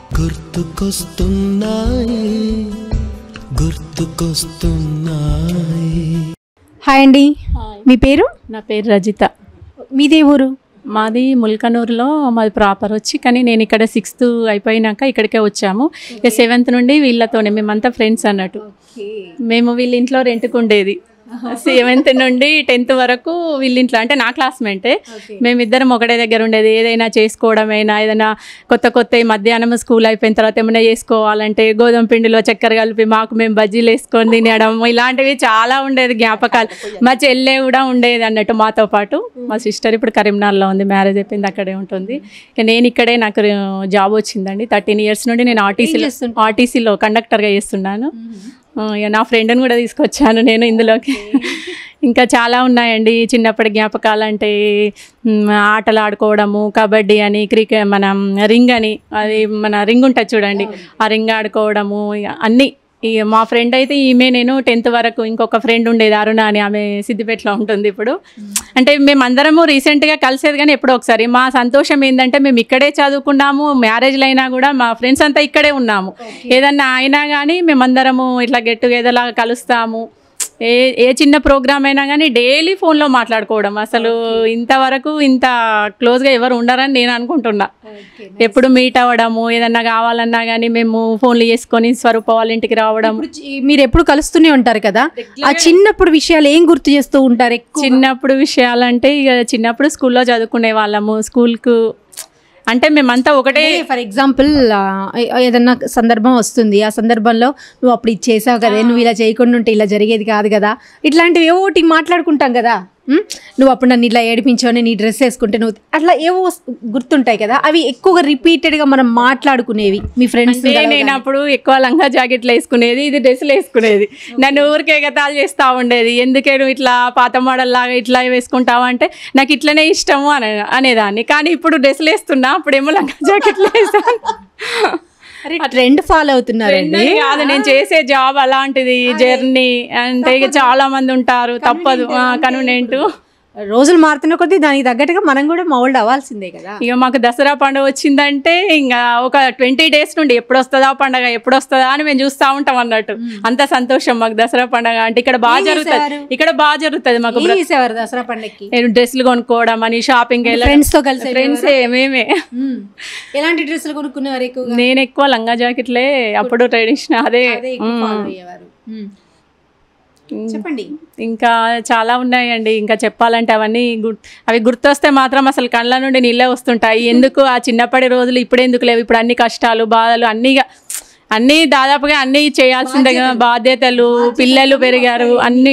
గుర్తుకొస్తున్నాయి గుర్తుకొస్తున్నాయి హాయ్ అండి మీ పేరు నా పేరు రజిత మీదే ఊరు మాది ముల్కనూరులో మాది ప్రాపర్ వచ్చి కానీ నేను ఇక్కడ సిక్స్త్ అయిపోయినాక ఇక్కడికే వచ్చాము ఇక సెవెంత్ నుండి వీళ్ళతోనే మేమంతా ఫ్రెండ్స్ అన్నట్టు మేము వీళ్ళ ఇంట్లో రెంట్కు ఉండేది సెవెంత్ నుండి టెన్త్ వరకు వీళ్ళ ఇంట్లో అంటే నా క్లాస్మేటే మేమిద్దరం ఒకటే దగ్గర ఉండేది ఏదైనా చేసుకోవడమైనా ఏదైనా కొత్త కొత్త ఈ మధ్యాహ్నం స్కూల్ అయిపోయిన తర్వాత ఏమైనా చేసుకోవాలంటే గోధుమ పిండిలో చక్కెర కలిపి మాకు మేము బజ్జీలు వేసుకొని తినడం ఇలాంటివి చాలా ఉండేది జ్ఞాపకాలు మా చెల్లె కూడా ఉండేది అన్నట్టు మాతో పాటు మా సిస్టర్ ఇప్పుడు కరీంనగర్లో ఉంది మ్యారేజ్ అయిపోయింది అక్కడే ఉంటుంది ఇక నేను ఇక్కడే నాకు జాబ్ వచ్చిందండి థర్టీన్ ఇయర్స్ నుండి నేను ఆర్టీసీలో ఆర్టీసీలో కండక్టర్గా చేస్తున్నాను ఆ, ఇక నా ఫ్రెండ్ని కూడా తీసుకొచ్చాను నేను ఇందులోకి ఇంకా చాలా ఉన్నాయండి చిన్నప్పటి జ్ఞాపకాలు అంటే మ్, ఆటలు ఆడుకోవడము కబడ్డీ అని క్రికెట్ మనం రింగ్ అని అది మన రింగ్ ఉంటుంది చూడండి ఆ రింగ్ ఆడుకోవడము ఇక అన్నీ ఈ మా ఫ్రెండ్ అయితే ఈమె నేను టెన్త్ వరకు ఇంకొక ఫ్రెండ్ ఉండేది అరుణ అని ఆమె సిద్దిపేటలో ఉంటుంది ఇప్పుడు అంటే మేము అందరము రీసెంట్గా కలిసేది కానీ ఎప్పుడో ఒకసారి మా సంతోషం ఏంటంటే మేము ఇక్కడే చదువుకున్నాము మ్యారేజ్లు అయినా కూడా మా ఫ్రెండ్స్ అంతా ఇక్కడే ఉన్నాము ఏదన్నా అయినా కానీ మేమందరము ఇట్లా గెట్ టుగెదర్ లాగా కలుస్తాము ఏ ఏ చిన్న ప్రోగ్రామ్ అయినా కానీ డైలీ ఫోన్లో మాట్లాడుకోవడం అసలు ఇంతవరకు ఇంత క్లోజ్గా ఎవరు ఉండరని నేను అనుకుంటున్నా ఎప్పుడు మీట్ అవ్వడము ఏదన్నా కావాలన్నా కానీ మేము ఫోన్లు చేసుకొని స్వరూప వాళ్ళ ఇంటికి రావడం ఇప్పుడు చి- మీరు ఎప్పుడు కలుస్తూనే ఉంటారు కదా ఆ చిన్నప్పుడు విషయాలు ఏం గుర్తు చేస్తూ ఉంటారు ఎక్కువ చిన్నప్పుడు విషయాలంటే ఇక చిన్నప్పుడు స్కూల్లో చదువుకునే వాళ్ళము స్కూల్కు అంటే మేమంతా ఒకటే ఫర్ ఎగ్జాంపుల్ ఏదన్నా సందర్భం వస్తుంది ఆ సందర్భంలో నువ్వు అప్పుడు ఇది చేసావు కదా నువ్వు ఇలా చేయకుండా ఉంటే ఇలా జరిగేది కాదు కదా ఇట్లాంటివి ఏవో ఒకటి మాట్లాడుకుంటాం కదా ఉమ్, నువ్వు అప్పుడు నన్ను ఇట్లా ఏడిపించావు నేను ఈ డ్రెస్ వేసుకుంటే నువ్వు అట్లా ఏవో గుర్తుంటాయి కదా అవి ఎక్కువగా రిపీటెడ్గా మనం మాట్లాడుకునేవి మీ ఫ్రెండ్స్ అంటే నేను అప్పుడు ఎక్కువ లంగా జాకెట్లు వేసుకునేది ఇది డ్రెస్సులు వేసుకునేది నన్ను ఊరికే ఎగతాలు చేస్తూ ఉండేది ఎందుకే నువ్వు ఇట్లా పాత మోడల్ లాగా ఇట్లా వేసుకుంటావు అంటే నాకు ఇట్లనే ఇష్టము అనే అనేదాన్ని కానీ ఇప్పుడు డ్రెస్సులు వేస్తున్నా అప్పుడేమో లంగా జాకెట్లు వేస్తాను ట్రెండ్ ఫాలో అవుతున్నారు రెండోది కాదు నేను చేసే జాబ్ అలాంటిది జర్నీ అంటే ఇక చాలా మంది ఉంటారు తప్పదు కన్వీనెంట్ రోజులు మారుతున్న కొద్దీ దానికి తగ్గట్టుగా మనం కూడా మౌల్డ్ అవ్వాల్సిందే కదా ఇక మాకు దసరా పండుగ వచ్చిందంటే ఇంకా ఒక ట్వంటీ డేస్ నుండి ఎప్పుడు వస్తుందా పండగ ఎప్పుడు వస్తుందా అని మేము చూస్తూ ఉంటాం అన్నట్టు అంత సంతోషం మాకు దసరా పండుగ అంటే ఇక్కడ బాగా జరుగుతుంది ఇక్కడ బాగా జరుగుతుంది మాకు ఏం చేసేవారు దసరా పండగకి నేను డ్రెస్సులు కొనుక్కోవడం అని షాపింగ్ ఫ్రెండ్స్ తో కలిసి ఫ్రెండ్స్ మేమే మ్మ్. ఎలాంటి డ్రెస్సులు కొనుక్కునేవారు ఎక్కువగా నేను ఎక్కువ లంగా జాకెట్లే అప్పుడు ట్రెడిషనల్ అదే అదే ఎక్కువ follow అయ్యేవారు మ్మ్. చెప్పండి ఇంకా చాలా ఉన్నాయండి ఇంకా చెప్పాలంటే అవన్నీ గుర్ అవి గుర్తొస్తే మాత్రం అసలు కళ్ళ నుండి నీళ్ళే వస్తుంటాయి ఎందుకు ఆ చిన్నప్పటి రోజులు ఇప్పుడు ఎందుకు లేవు ఇప్పుడు అన్ని కష్టాలు బాధలు అన్నీగా అన్నీ దాదాపుగా అన్నీ చేయాల్సిందే కదా బాధ్యతలు పిల్లలు పెరిగారు అన్నీ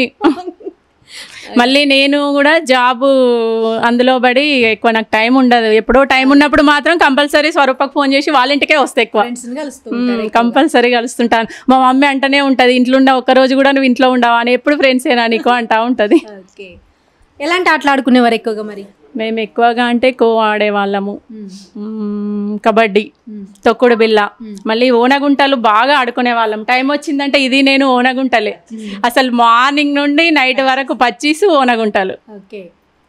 మళ్ళీ నేను కూడా జాబు అందులో పడి ఎక్కువ నాకు టైం ఉండదు ఎప్పుడో టైం ఉన్నప్పుడు మాత్రం కంపల్సరీ స్వరూపకు ఫోన్ చేసి వాళ్ళ ఇంటికే వస్తాయి ఎక్కువ ఫ్రెండ్స్ కలుస్తూ కంపల్సరీ కలుస్తుంటాను మా మమ్మీ అంటనే ఉంటుంది ఇంట్లో ఉండ ఒక్క రోజు కూడా నువ్వు ఇంట్లో ఉండవా అని ఎప్పుడు ఫ్రెండ్స్ ఏనా నీకు అంటా ఉంటుంది ఓకే ఎలాంటి ఆటలు ఆడుకునేవారు ఎక్కువగా మరి మేము ఎక్కువగా అంటే ఖో ఆడేవాళ్ళము మ్మ్, కబడ్డీ తొక్కుడు బిల్ల మళ్ళీ ఓనగుంటలు బాగా ఆడుకునే వాళ్ళం టైం వచ్చిందంటే ఇది నేను ఓనగుంటలే అసలు మార్నింగ్ నుండి నైట్ వరకు పచ్చీసు ఓనగుంటలు ఓకే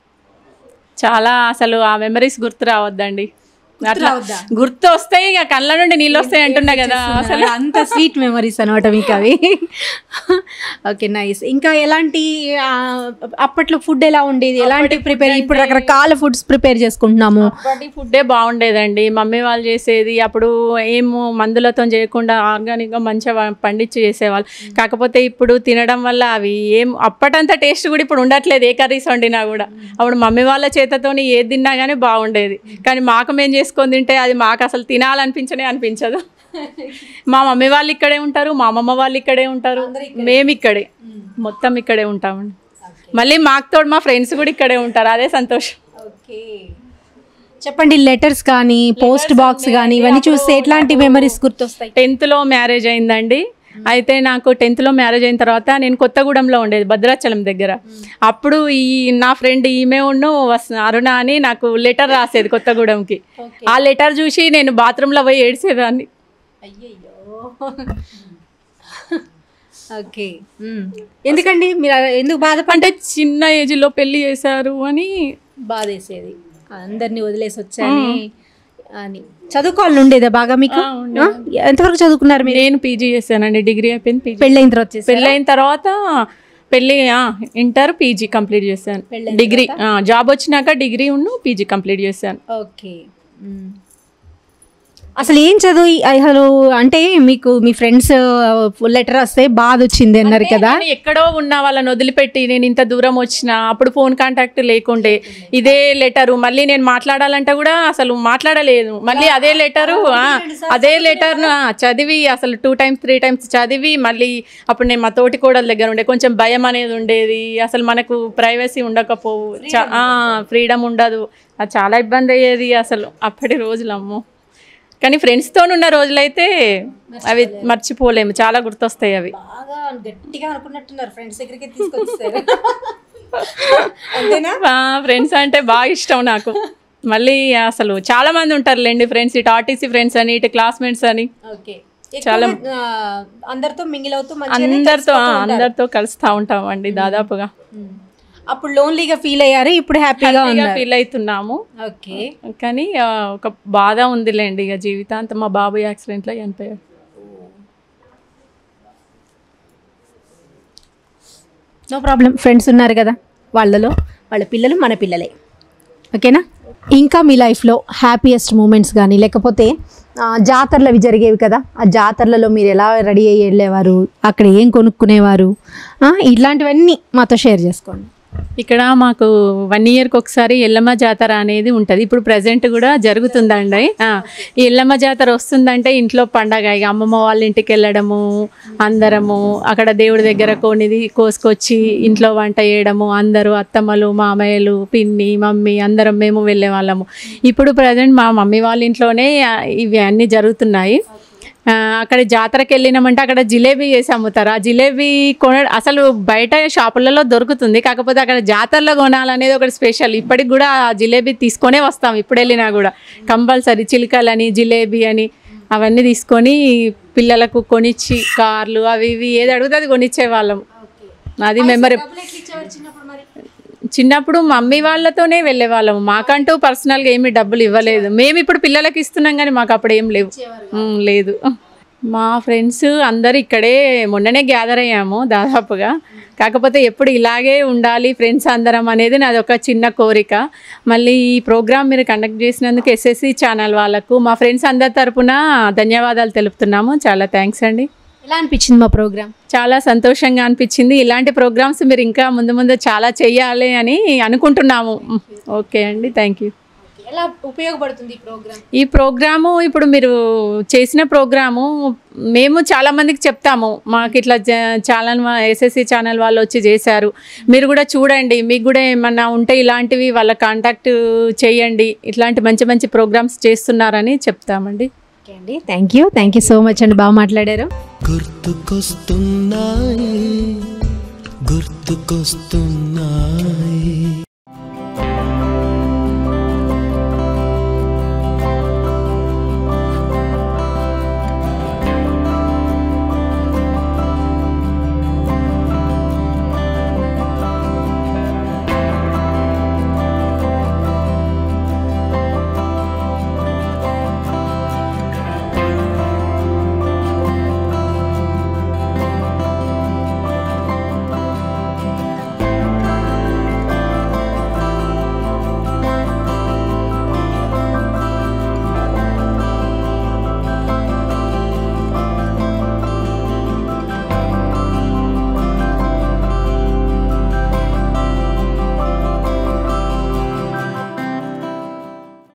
చాలా అసలు ఆ మెమరీస్ గుర్తు రావద్దండి అట్లా రావద్దా? గుర్తు వస్తాయి ఇక కళ్ళ నుండి నీళ్ళు వస్తాయి అంటున్నా కదా అసలు అంత స్వీట్ మెమరీస్ అనమాట మీకు అవి ఓకే నైస్ ఇంకా ఎలాంటి ఆ, అప్పట్లో ఫుడ్ ఎలా ఉండేది ఎలాంటి ప్రిపేర్ ఇప్పుడు రకరకాల ఫుడ్స్ ప్రిపేర్ చేసుకుంటున్నాము అప్పటి ఫుడ్డే బాగుండేదండి మమ్మీ వాళ్ళు చేసేది అప్పుడు ఏమో మందులతో చేయకుండా ఆర్గానిక్గా మంచిగా వ- పండించి చేసేవాళ్ళు కాకపోతే ఇప్పుడు తినడం వల్ల అవి ఏం అప్పటంత టేస్ట్ కూడా ఇప్పుడు ఉండట్లేదు ఏ కర్రీస్ వండినా కూడా అప్పుడు మమ్మీ వాళ్ళ చేతతోని ఏది తిన్నా కానీ బాగుండేది కానీ మాకు మేము చేసుకొని తింటే అది మాకు అసలు తినాలనిపించనే అనిపించదు మా మమ్మీ వాళ్ళు ఇక్కడే ఉంటారు మా అమ్మమ్మ వాళ్ళు ఇక్కడే ఉంటారు మేము ఇక్కడే మొత్తం ఇక్కడే ఉంటామండి మళ్ళీ మాకు తోడు మా ఫ్రెండ్స్ కూడా ఇక్కడే ఉంటారు అదే సంతోషం ఓకే చెప్పండి లెటర్స్ కానీ పోస్ట్ బాక్స్ కానీ ఇవన్నీ చూస్తే ఎట్లాంటి మెమరీస్ గుర్తొస్తాయి టెన్త్లో మ్యారేజ్ అయిందండి అయితే నాకు టెన్త్లో మ్యారేజ్ అయిన తర్వాత నేను కొత్తగూడెంలో ఉండేది భద్రాచలం దగ్గర అప్పుడు ఈ నా ఫ్రెండ్ ఈమె ఉన్ను వస్- అరుణ అని నాకు లెటర్ రాసేది కొత్తగూడెంకి ఆ లెటర్ చూసి నేను బాత్రూంలో పోయి ఏడ్చేదాన్ని అయ్యయ్యో ఓకే ఎందుకండి మీరు అలా ఎందుకు బాధపడి అంటే చిన్న ఏజ్లో పెళ్లి చేశారు అని బాధేసేది అందరినీ వదిలేసి వచ్చాని అని చదువుకోవాలని ఉండేదా బాగా మీకు ఆ, ఉండేది. ఆ? ఎంతవరకు చదువుకున్నారు మీరు నేను పీజీ చేశానండి డిగ్రీ అయిపోయింది పీజీ పెళ్ళైన తర్వాత చేశారా? పెళ్ళైన తర్వాత పెళ్ళి ఆ, ఇంటర్ పీజీ కంప్లీట్ చేశాను డిగ్రీ ఆ, జాబ్ వచ్చినాక డిగ్రీ ఉన్ను పీజీ కంప్లీట్ చేశాను ఓకే అసలు ఏం చదువు అసలు అంటే మీకు మీ ఫ్రెండ్స్ లెటర్ వస్తే బాధ వచ్చింది అన్నారు కదా నేను ఎక్కడో ఉన్న వాళ్ళని వదిలిపెట్టి నేను ఇంత దూరం వచ్చిన అప్పుడు ఫోన్ కాంటాక్ట్ లేకుండే ఇదే లెటరు మళ్ళీ నేను మాట్లాడాలంటే కూడా అసలు మాట్లాడలేదు మళ్ళీ అదే లెటరు అదే లెటర్ను చదివి అసలు టూ టైమ్స్ త్రీ టైమ్స్ చదివి మళ్ళీ అప్పుడు నేను మా తోటి కోడల దగ్గర ఉండే కొంచెం భయం అనేది ఉండేది అసలు మనకు ప్రైవసీ ఉండకపోవు ఫ్రీడమ్ ఉండదు అది చాలా ఇబ్బంది అయ్యేది అసలు అప్పటి రోజులు అమ్మో కానీ ఫ్రెండ్స్తో ఉన్న రోజులైతే అవి మర్చిపోలేము చాలా గుర్తొస్తాయి అవి బాగా గట్టిగా అనుకున్నట్టున్నారు ఫ్రెండ్స్ దగ్గరికి తీసుకొచ్చారు అంతేనా ఫ్రెండ్స్ అంటే బాగా ఇష్టం నాకు మళ్ళీ అసలు చాలా మంది ఉంటారులేండి ఫ్రెండ్స్ ఇటు ఆర్టీసీ ఫ్రెండ్స్ అని ఇటు క్లాస్మేట్స్ అని ఓకే చాలా అందరితో మింగిల్ అవుతూ అందరితో ఆ, అందరితో కలుస్తూ ఉంటామండి దాదాపుగా అప్పుడు లోన్లీగా ఫీల్ అయ్యారు ఇప్పుడు హ్యాపీగా ఉన్నారు ఫీల్ అవుతున్నాము ఓకే కానీ ఆ, ఒక బాధ ఉందిలేండి ఇక జీవితాంతం మా బాబు యాక్సిడెంట్లో చనిపోయాడు నో ప్రాబ్లం ఫ్రెండ్స్ ఉన్నారు కదా వాళ్ళలో వాళ్ళ పిల్లలు మన పిల్లలే ఓకేనా ఇంకా మీ లైఫ్లో హ్యాపీయెస్ట్ మూమెంట్స్ కానీ లేకపోతే ఆ, జాతరలు అవి జరిగేవి కదా ఆ జాతరలలో మీరు ఎలా రెడీ అయ్యి వెళ్ళేవారు అక్కడ ఏం కొనుక్కునేవారు ఆ, ఇట్లాంటివన్నీ మాతో షేర్ చేసుకోండి ఇక్కడ మాకు వన్ ఇయర్కి ఒకసారి ఎల్లమ్మ జాతర అనేది ఉంటుంది ఇప్పుడు ప్రజెంట్ కూడా జరుగుతుందండి ఆ, ఈ ఎల్లమ్మ జాతర వస్తుందంటే ఇంట్లో పండగ ఇక అమ్మమ్మ వాళ్ళ ఇంటికి వెళ్ళడము అందరము అక్కడ దేవుడి దగ్గర కొనిది కోసుకొచ్చి ఇంట్లో వంట చేయడము అందరూ అత్తమ్మలు మామయ్యలు పిన్ని మమ్మీ అందరం మేము వెళ్ళే వాళ్ళము ఇప్పుడు ప్రజెంట్ మా మమ్మీ వాళ్ళ ఇంట్లోనే ఆ, ఇవి అన్నీ జరుగుతున్నాయి ఆ, అక్కడ జాతరకి వెళ్ళినామంటే అక్కడ జిలేబీ చేసి అమ్ముతారు ఆ జిలేబీ కొన అసలు బయట షాపులలో దొరుకుతుంది కాకపోతే అక్కడ జాతరలో కొనాలనేది ఒకటి స్పెషల్ ఇప్పటికి కూడా ఆ జిలేబీ తీసుకొనే వస్తాం ఇప్పుడు వెళ్ళినా కూడా కంపల్సరీ చిలుకలని జిలేబీ అని అవన్నీ తీసుకొని పిల్లలకు కొనిచ్చి కార్లు అవి ఇవి ఏది అడిగితే అది కొనిచ్చే వాళ్ళం అది మెమరీ చిన్నప్పుడు మమ్మీ వాళ్ళతోనే వెళ్ళే వాళ్ళము మాకంటూ పర్సనల్గా ఏమీ డబ్బులు ఇవ్వలేదు మేము ఇప్పుడు పిల్లలకి ఇస్తున్నాం కానీ మాకు అప్పుడు ఏం లేవు ఉమ్, లేదు మా ఫ్రెండ్స్ అందరు ఇక్కడే మొన్ననే గ్యాదర్ అయ్యాము దాదాపుగా కాకపోతే ఎప్పుడు ఇలాగే ఉండాలి ఫ్రెండ్స్ అందరం అనేది నాది ఒక చిన్న కోరిక మళ్ళీ ఈ ప్రోగ్రామ్ మీరు కండక్ట్ చేసినందుకు ఎస్ఎస్సి ఛానల్ వాళ్ళకు మా ఫ్రెండ్స్ అందరి తరపున ధన్యవాదాలు తెలుపుతున్నాము చాలా థ్యాంక్స్ అండి ఎలా అనిపించింది మా ప్రోగ్రామ్ చాలా సంతోషంగా అనిపించింది ఇలాంటి ప్రోగ్రామ్స్ మీరు ఇంకా ముందు ముందు చాలా చెయ్యాలి అని అనుకుంటున్నాము ఓకే అండి థ్యాంక్ యూ ఎలా ఉపయోగపడుతుంది ఈ ప్రోగ్రామ్ ఈ ప్రోగ్రాము ఇప్పుడు మీరు చేసిన ప్రోగ్రాము మేము చాలా మందికి చెప్తాము మాకు ఇట్లా ఛానల్ ఎస్ఎస్సి ఛానల్ వాళ్ళు వచ్చి చేశారు మీరు కూడా చూడండి మీకు కూడా ఏమన్నా ఉంటే ఇలాంటివి వాళ్ళ కాంటాక్ట్ చేయండి ఇట్లాంటి మంచి మంచి ప్రోగ్రామ్స్ చేస్తున్నారని చెప్తామండి ఓకే అండి thank you thank you so much అండి బాగా మాట్లాడారు గుర్తుకొస్తున్నాయి గుర్తుకొస్తున్నాయి